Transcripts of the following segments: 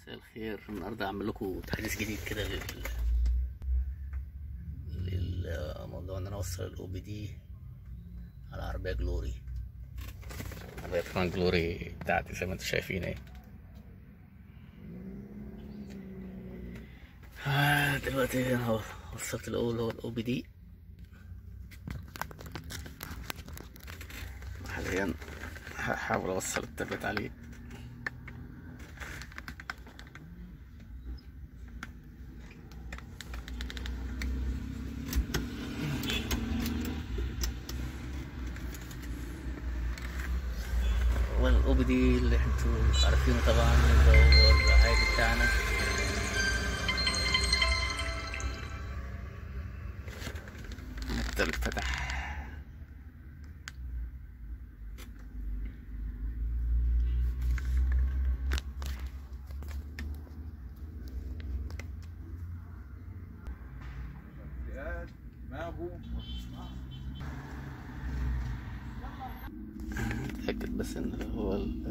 مساء الخير النهارده هعمل لكم تحديث جديد كده لل للموضوع ان انا اوصل الاو بي دي على عربيه جلوري عربيه فران جلوري بتاعتي زي ما انتم شايفين اهي آه، دلوقتي انا وصلت الاول هو الاو بي دي حاليا هحاول اوصل التابلت عليه والاو بي دي اللي انتوا عارفينه طبعا اللي هو العادي بتاعنا التالت فتح اتأكد بس ان هو ال-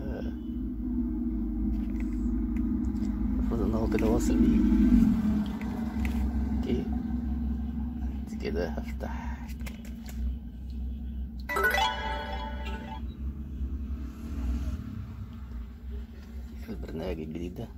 المفروض ان هو كده واصل بيه اوكي بعد كده هفتح البرنامج الجديد ده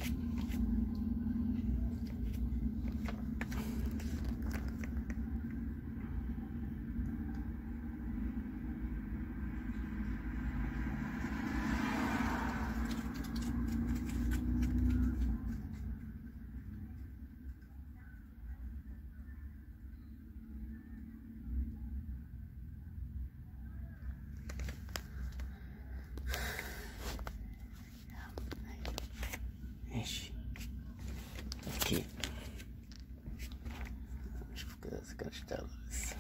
ماشي اوكي نشوف كده اذا كان اشتغل لسه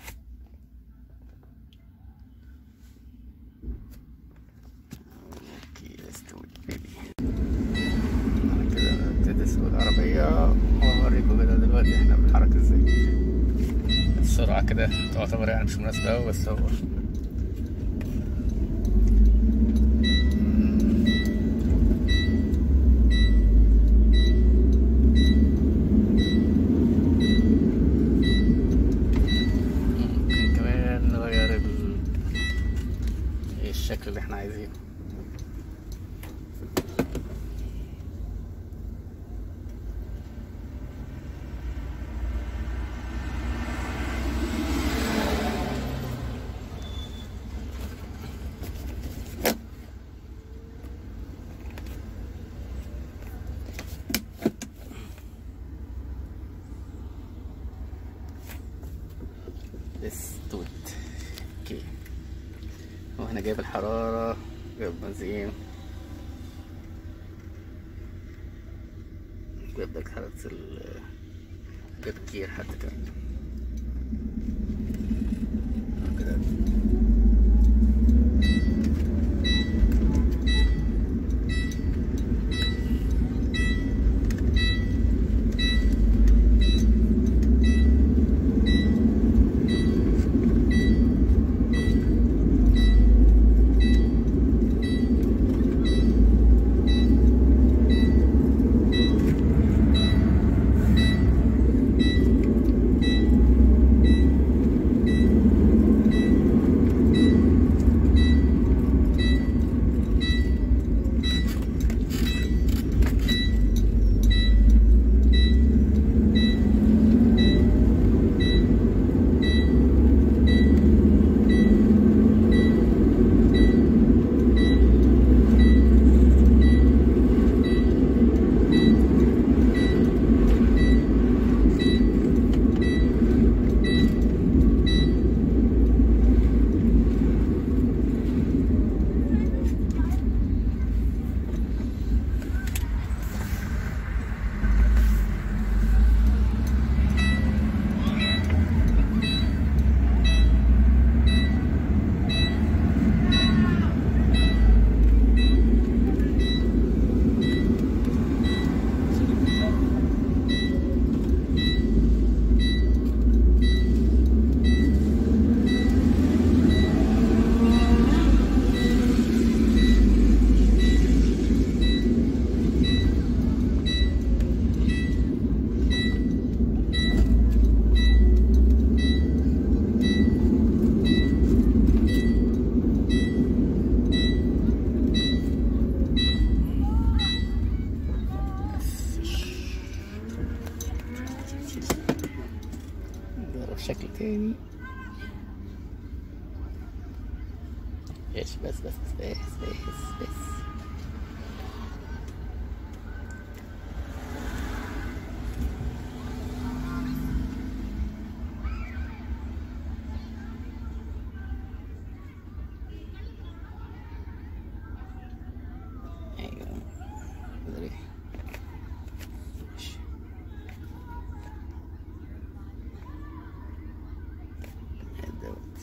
اوكي let's do it baby انا كده ابتدي اسوق العربية وهوريكم كده دلوقتي احنا بنتحرك ازاي السرعة كده تعتبر يعني مش مناسبة اوي بس هو ممكن كمان نغير ال... الشكل اللي احنا عايزينه بس توت اوكي وهنا جايب الحرارة جايب بنزين جايب لك حرارة ال جايب كتير حتى كمان كده تاني ايش بس بس بس بس بس بس ايوه مدري إيش. دوت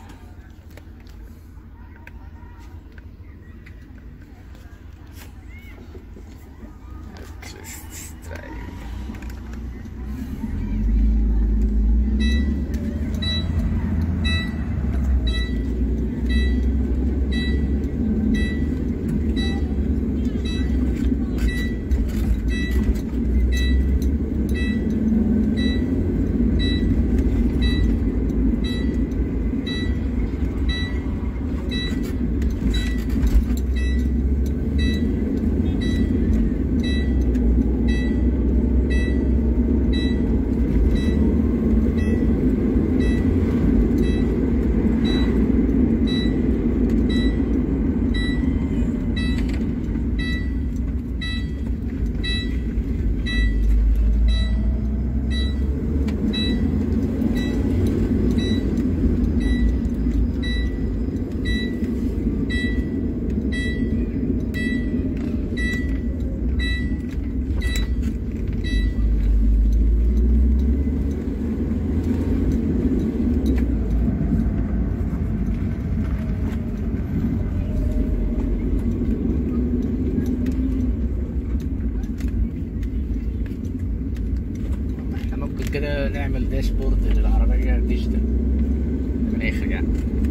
Strive. احنا ممكن كده نعمل داشبورد للعربية ديجيتال من الآخر يعني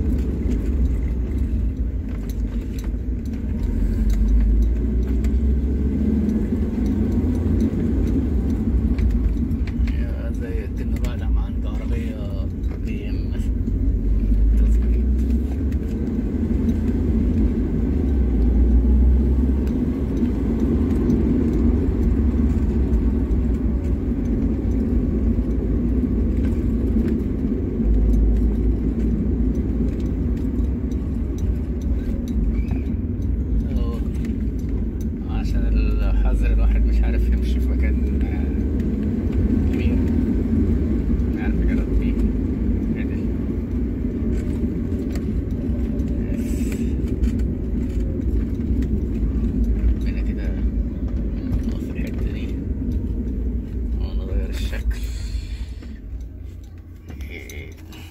يا زي كأنه راجع مع عنده عربية بي ام مثلا تظبيط أوه. عشان الحظر الواحد مش عارف يمشي في مكان آه، كبير عارف يجرب فيه عدل هنا كده نقف في الحتة دي ونغير الشكل إيه.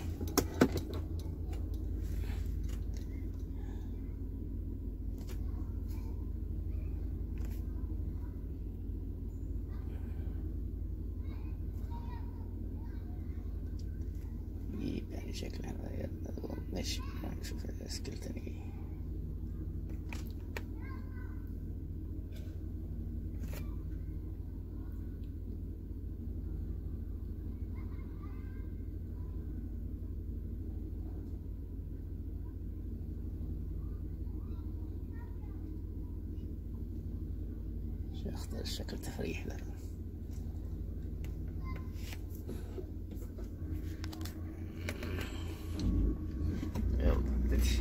نجيب يعني شكل احنا غيرنا دول ماشي نشوف السكيل تاني شو اختار الشكل تفريح ده يلا نبتدي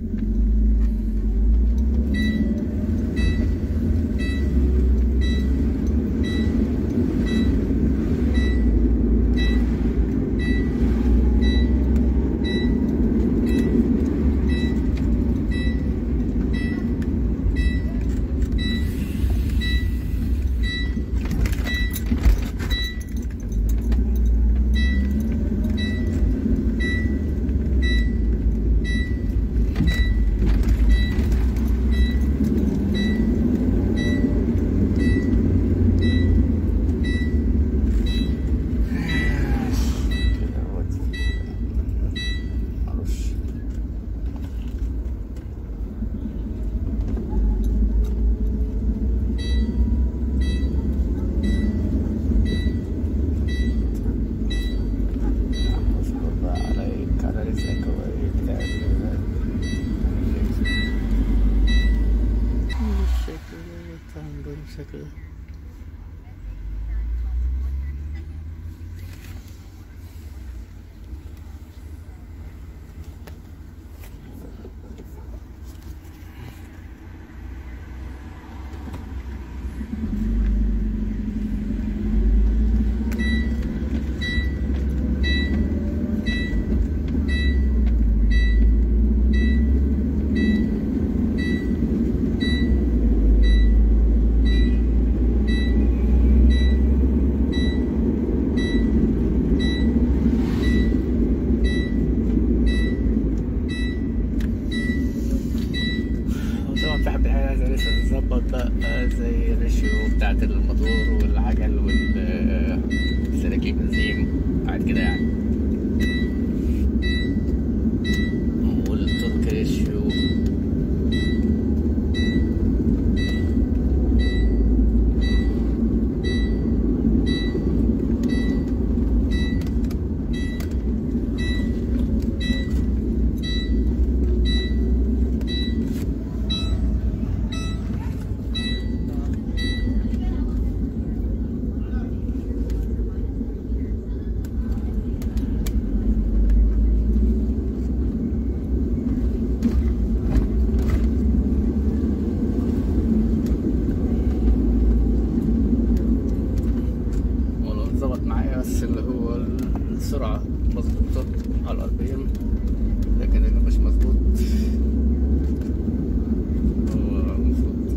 كده ودي معرفش اصبر بقى عليك على رزقك وبتاع الشكل ده تعمل الشكل ده ظبط بقى زي الريشيو بتاعت الموتور والعجل والسلك البنزين بعد كده يعني والتورك ريشيو والله ظبط معايا بس اللي هو السرعة مظبوطة على الأربعين لكن اللي مش مظبوط هو المفروض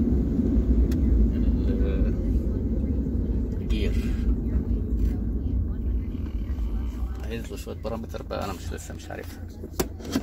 ال- الجير عايز له شوية بارامتر بقى أنا مش لسه مش عارفها